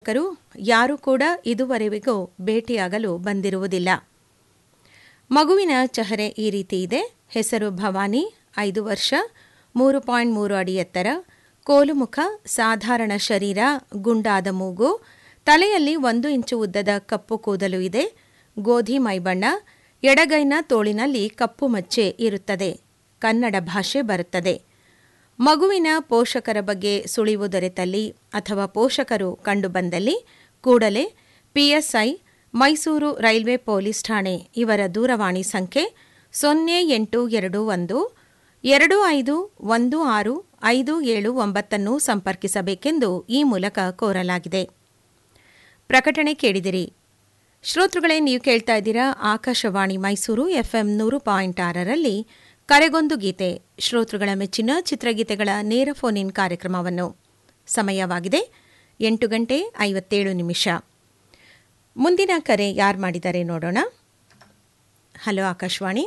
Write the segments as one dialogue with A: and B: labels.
A: ಪಾಲಕರು ಯಾರೂ ಕೂಡ ಇದುವರೆವಿಗೂ ಭೇಟಿಯಾಗಲು ಬಂದಿರುವುದಿಲ್ಲ ಮಗುವಿನ ಚಹರೆ ಈ ರೀತಿ ಇದೆ ಹೆಸರು ಭವಾನಿ ಐದು ವರ್ಷ ಮೂರು ಪಾಯಿಂಟ್ ಮೂರು ಅಡಿ ಎತ್ತರ ಕೋಲುಮುಖ ಸಾಧಾರಣ ಶರೀರ ಗುಂಡಾದ ಮೂಗು ತಲೆಯಲ್ಲಿ ಒಂದು ಇಂಚು ಉದ್ದದ ಕಪ್ಪು ಕೂದಲು ಇದೆ ಗೋಧಿ ಮೈಬಣ್ಣ ಎಡಗೈನ ತೋಳಿನಲ್ಲಿ ಕಪ್ಪು ಮಚ್ಚೆ ಇರುತ್ತದೆ ಕನ್ನಡ ಭಾಷೆ ಬರುತ್ತದೆ ಮಗುವಿನ ಪೋಷಕರ ಬಗ್ಗೆ ಸುಳಿವು ದೊರೆತಲ್ಲಿ ಅಥವಾ ಪೋಷಕರು ಕಂಡುಬಂದಲ್ಲಿ ಕೂಡಲೇ ಪಿಎಸ್ಐ ಮೈಸೂರು ರೈಲ್ವೆ ಪೊಲೀಸ್ ಠಾಣೆ ಇವರ ದೂರವಾಣಿ ಸಂಖ್ಯೆ ಸೊನ್ನೆ ಎಂಟು ಎರಡು ಒಂದು ಎರಡು ಐದು ಒಂದು ಆರು ಐದು ಏಳು ಒಂಬತ್ತನ್ನು ಸಂಪರ್ಕಿಸಬೇಕೆಂದು ಈ ಮೂಲಕ ಕೋರಲಾಗಿದೆ ಪ್ರಕಟಣೆ ಕೇಳಿದಿರಿ ಶ್ರೋತೃಗಳೇ ನೀವು ಕೇಳ್ತಾ ಇದ್ದೀರಾ ಆಕಾಶವಾಣಿ ಮೈಸೂರು ಎಫ್ಎಂ ನೂರು ಪಾಯಿಂಟ್ ಆರರಲ್ಲಿ ಕರೆಗೊಂದು ಗೀತೆ ಶ್ರೋತೃಗಳ ಮೆಚ್ಚಿನ ಚಿತ್ರಗೀತೆಗಳ ನೇರ ಫೋನ್ ಇನ್ ಕಾರ್ಯಕ್ರಮವನ್ನು ಸಮಯವಾಗಿದೆ ಎಂಟು ಗಂಟೆ ಐವತ್ತೇಳು ನಿಮಿಷ ಮುಂದಿನ ಕರೆ ಯಾರು ಮಾಡಿದ್ದಾರೆ ನೋಡೋಣ hello Akashvani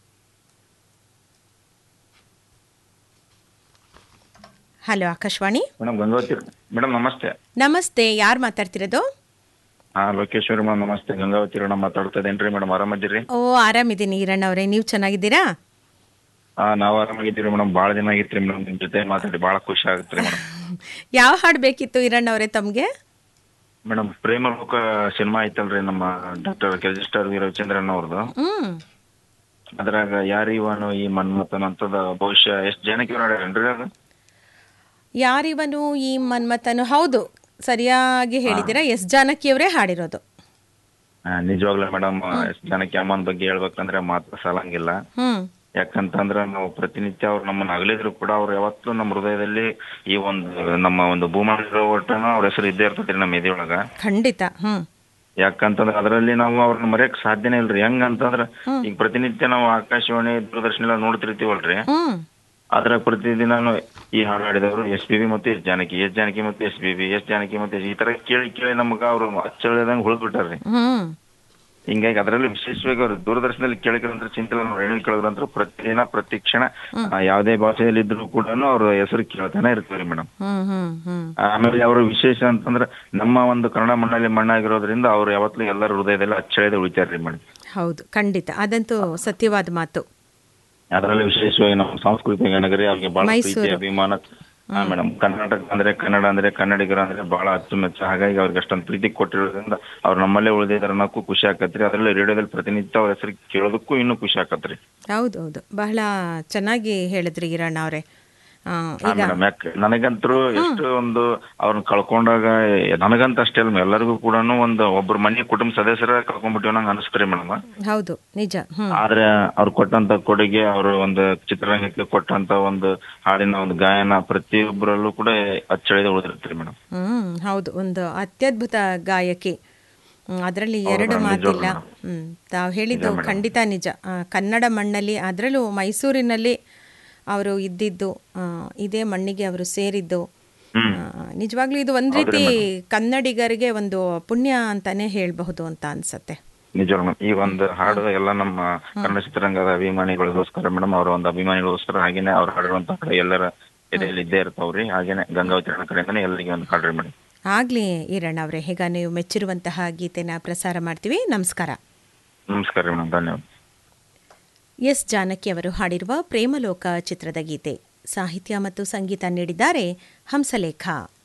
A: hello Akashvani
B: madam Gangavathi madam ನಮಸ್ತೆ
A: ನಮಸ್ತೆ ಯಾರು ಮಾತಾಡ್ತಿರೋದು
B: ಹಾ ಲೋಕೇಶ್ವರಿ ಮೇಡಮ್ ನಮಸ್ತೆ ಗಂಗಾವತಿ ಮೇಡಮ್ ಮಾತಾಡ್ತಾ ಇದೇನ್ರಿ ಮೇಡಮ್ ಆರಾಮದಿರಿ
A: ಓ ಆರಾಮಿದ್ದೀನಿ ಈರಣ್ಣ ಅವರೇ ನೀವು ಚೆನ್ನಾಗಿದ್ದೀರಾ
B: ಹಾ ನಾವ್ ಆರಾಮಾಗಿದ್ದೀವಿ ಮೇಡಮ್ ಭಾಳ ದಿನ ಆಗಿತ್ರಿ ಮೇಡಮ್ ನಿಮ್ ಜೊತೆ ಮಾತಾಡಿ ಭಾಳ ಖುಷಿ ಆಗುತ್ತೆ ಮೇಡಮ್
A: ಯಾವ ಹಾಡು ಬೇಕಿತ್ತು ಈರಣ್ಣ ಅವರೇ ತಮಗೆ
B: ಮೇಡಮ್ ಪ್ರೇಮ ಲೋಕ ಸಿನಿಮಾ ಐತಲ್ರಿ ನಮ್ಮ ಡಾಕ್ಟರ್ ಕೆಜಿಸ್ಟಾರ್ ವಿ ರವಿಚಂದ್ರನ್ ಅವ್ರದ್ದು
A: ಹ್ಮ್
B: ಅದ್ರಾಗ ಯಾರಿವನು ಈ ಮನ್ಮಥನ್ ಅಂತದ ಬಹುಶಃ ಎಷ್ಟ್ ಜನಕ್ಕೆ ನೋಡ್ಯಾರೇನ್ರಿ ಅದು
A: ಯಾರಿವನು ಈ ಮನ್ಮಥನು ಹೌದು ಸರಿಯಾಗಿ ಹೇಳಿದ್ದೀರಾ ಎಸ್ ಜಾನಕಿಯವರೇ ಹಾಡಿರೋದು
B: ಆ, ನಿಜವಾಗ್ಲೂ ಮೇಡಮ್ ಎಷ್ಟ್ ಜನಕ್ಕೆ ಅಮ್ಮನ ಬಗ್ಗೆ ಹೇಳ್ಬೇಕಂದ್ರೆ ಮಾತ್ರ ಸಾಲಂಗಿಲ್ಲ
A: ಹ್ಮ್
B: ಯಾಕಂತಂದ್ರ ನಾವು ಪ್ರತಿನಿತ್ಯ ಅವ್ರು ನಮ್ಮನ್ನ ಅಗಲಿದ್ರು ಕೂಡ ಅವ್ರು ಯಾವತ್ತೂ ನಮ್ಮ ಹೃದಯದಲ್ಲಿ ಈ ಒಂದು ನಮ್ಮ ಒಂದು ಭೂಮಂಡಲ ಒಟ್ಟನ ಅವ್ರ ಹೆಸರು ಇದ್ದೇ ಇರ್ತೈತ್ರಿ ನಮ್ಮ ಎದೆಯೊಳಗ
A: ಖಂಡಿತ ಹ್ಮ್
B: ಯಾಕಂತಂದ್ರ ಅದರಲ್ಲಿ ನಾವು ಅವ್ರನ್ನ ಮರೆಯಕ್ ಸಾಧ್ಯನೇ ಇಲ್ರಿ ಹೆಂಗ್ ಅಂತಂದ್ರ ಈಗ ಪ್ರತಿನಿತ್ಯ ನಾವು ಆಕಾಶವಾಣಿ ದೂರದರ್ಶನ ಎಲ್ಲ ನೋಡ್ತಿರ್ತೀವಲ್ರಿ
A: ಹ್ಮ್
B: ಅದ್ರ ಪ್ರತಿದಿನ ಈ ಹಾಡು ಹಾಡಿದವರು ಎಸ್ ಪಿ ಬಿ ಮತ್ತು ಎಸ್ ಜಾನಕಿ ಎಸ್ ಜಾನಕಿ ಮತ್ತು S P B S Janaki ಮತ್ತು ಈ ತರ ಕೇಳಿ ಕೇಳಿ ನಮಗ ಅವ್ರು ಅಚ್ಚಳಿದಂಗ್ ಉಳಿದ್ಬಿಟ್ಟಾರ್ರಿ
A: ಹ್ಮ್
B: ಹಿಂಗಾಗಿ ಅದರಲ್ಲಿ ವಿಶೇಷವಾಗಿ ಅವರು ದೂರದರ್ಶನದಲ್ಲಿ ಕೇಳಿದ್ರಂತ್ರ ಚಿಂತನೆ ರೇಣು ಕೇಳಿದ್ರಂತ್ರ ಪ್ರತಿದಿನ ಪ್ರತಿ ಕ್ಷಣ ಆ, ಯಾವುದೇ ಭಾಷೆಯಲ್ಲಿ ಇದ್ರು ಕೂಡ ಅವ್ರ ಹೆಸರು ಕೇಳ್ತಾನೆ ಇರ್ತೀವಿ ಮೇಡಮ್
A: ಹ್ಮ್ ಹ್ಮ್ ಹ್ಮ್
B: ಆಮೇಲೆ ಅವರು ವಿಶೇಷ ಅಂತಂದ್ರೆ ನಮ್ಮ ಒಂದು ಕನ್ನಡ ಮಣ್ಣಲ್ಲಿ ಮಣ್ಣಾಗಿರೋದ್ರಿಂದ ಅವ್ರು ಯಾವತ್ತೂ ಎಲ್ಲರ ಹೃದಯದಲ್ಲಿ ಅಚ್ಚಳಿದ ಉಳಿತಾರ್ರಿ ಮೇಡಮ್
A: ಹೌದು ಖಂಡಿತ ಅದಂತೂ ಸತ್ಯವಾದ ಮಾತು
B: ಅದರಲ್ಲಿ ವಿಶೇಷವಾಗಿ ನಮ್ಮ ಸಾಂಸ್ಕೃತಿಕ ನಗರಿ ಅವ್ರಿಗೆ ಬಹಳ ಪ್ರೀತಿ
A: ಮೈಸೂರು.
B: ಅಭಿಮಾನ ಮೇಡಮ್ ಕರ್ನಾಟಕ ಅಂದ್ರೆ ಕನ್ನಡ ಅಂದ್ರೆ ಕನ್ನಡಿಗರ ಅಂದ್ರೆ ಬಹಳ ಅಚ್ಚುಮೆಚ್ಚು ಹಾಗಾಗಿ ಅವ್ರಿಗೆ ಅಷ್ಟೊಂದು ಪ್ರೀತಿ ಕೊಟ್ಟಿರೋದ್ರಿಂದ ಅವ್ರು ನಮ್ಮಲ್ಲೇ ಉಳಿದಿದ್ದಾರೆ ಅನ್ನೋಕ್ಕೂ ಖುಷಿ ಆಕತ್ರಿ ಅದರಲ್ಲಿ ರೇಡಿಯೋದಲ್ಲಿ ಪ್ರತಿನಿತ್ಯ ಅವ್ರ ಹೆಸರು ಕೇಳೋದಕ್ಕೂ ಇನ್ನೂ ಖುಷಿ ಆಕತ್ರಿ
A: ಹೌದು ಹೌದು ಬಹಳ ಚೆನ್ನಾಗಿ ಹೇಳಿದ್ರಿ ಈರಣ್ಣ ಅವರೇ ಆ,
B: ಹಾ
A: ಈಗ
B: ಮೇಡಮ್ ಯಾಕೆ ನನಗಂತರೂ ಎಷ್ಟು ಒಂದು ಅವ್ರನ್ನ ಕಳ್ಕೊಂಡಾಗ ನನಗಂತ ಅಷ್ಟೇ ಅಲ್ಲ ಎಲ್ಲರಿಗೂ ಕೂಡ ಒಂದು ಒಬ್ರು ಮನೆ ಕುಟುಂಬ ಸದಸ್ಯರ ಕಳ್ಕೊಂಡ್ಬಿಟ್ಟಿವ್ ನಂಗೆ ಅನಿಸ್ತ್ರಿ ಮೇಡಮ್
A: ಹೌದು ನಿಜ ಹ್ಮ್
B: ಆದ್ರೆ ಅವ್ರು ಕೊಟ್ಟಂತ ಕೊಡುಗೆ ಅವರು ಒಂದು ಚಿತ್ರರಂಗಕ್ಕೆ ಕೊಟ್ಟಂತ ಒಂದು ಹಾಡಿನ ಒಂದು ಗಾಯನ ಪ್ರತಿಯೊಬ್ಬರಲ್ಲೂ ಕೂಡ ಅಚ್ಚಳಿದ ಉಳಿದಿರ್ತೀರಿ ಮೇಡಮ್
A: ಹ್ಮ್ ಹೌದು ಒಂದು ಅತ್ಯದ್ಭುತ ಗಾಯಕಿ ಅದರಲ್ಲಿ ಎರಡು
B: ಮೇಡಮ್,
A: ಮಾತಿಲ್ಲ
B: ನಿಜವಾಗ್ಲೂ
A: ಹ್ಮ್ ತಾವು ಹೇಳಿದ್ದು ಖಂಡಿತ ನಿಜ ಆ, ಕನ್ನಡ ಮಣ್ಣಲ್ಲಿ ಅದರಲ್ಲೂ ಮೈಸೂರಿನಲ್ಲಿ ಅವರು ಇದ್ದಿದ್ದು ಆ, ಇದೇ ಮಣ್ಣಿಗೆ ಅವರು ಸೇರಿದ್ದು
B: ಹ್ಮ್
A: ಆ, ನಿಜವಾಗ್ಲೂ ಇದು ಒಂದ್ ರೀತಿ ಕನ್ನಡಿಗರಿಗೆ ಒಂದು ಪುಣ್ಯ ಅಂತಾನೆ ಹೇಳ್ಬಹುದು ಅಂತ ಅನ್ಸತ್ತೆ
B: ನಿಜ ಮೇಡಮ್ ಈ ಒಂದು ಹಾಡು ಎಲ್ಲ ನಮ್ಮ ಕನ್ನಡ ಚಿತ್ರರಂಗದ ಅಭಿಮಾನಿಗಳಿಗೋಸ್ಕರ ಮೇಡಮ್ ಅವರ ಒಂದು ಅಭಿಮಾನಿಗಳಿಗೋಸ್ಕರ ಹಾಗೇನೆ ಅವ್ರು ಹಾಡಿರುವಂತ ಹಾಡು ಎಲ್ಲರ ಎದೆಯಲ್ಲಿ ಇದ್ದೇ ಇರ್ತಾವ್ರಿ ಹಾಗೇನೆ ಗಂಗಾವತಿ ಅಣ್ಣ ಕಡೆಯಿಂದನೇ ಎಲ್ಲರಿಗೆ ಒಂದು ಹಾಡ್ರಿ ಮೇಡಮ್
A: ಆಗ್ಲಿ ಈರಣ್ಣ ಅವರೇ ಈಗ ನೀವು ಮೆಚ್ಚಿರುವಂತಹ ಗೀತೆನ ಪ್ರಸಾರ ಮಾಡ್ತೀವಿ ನಮಸ್ಕಾರ
B: ನಮಸ್ಕಾರ ರೀ ಮೇಡಮ್ ಧನ್ಯವಾದ
A: ಎಸ್ ಜಾನಕಿ ಅವರು ಹಾಡಿರುವ ಪ್ರೇಮಲೋಕ ಚಿತ್ರದ ಗೀತೆ ಸಾಹಿತ್ಯ ಮತ್ತು ಸಂಗೀತ ನೀಡಿದ್ದಾರೆ ಹಂಸಲೇಖ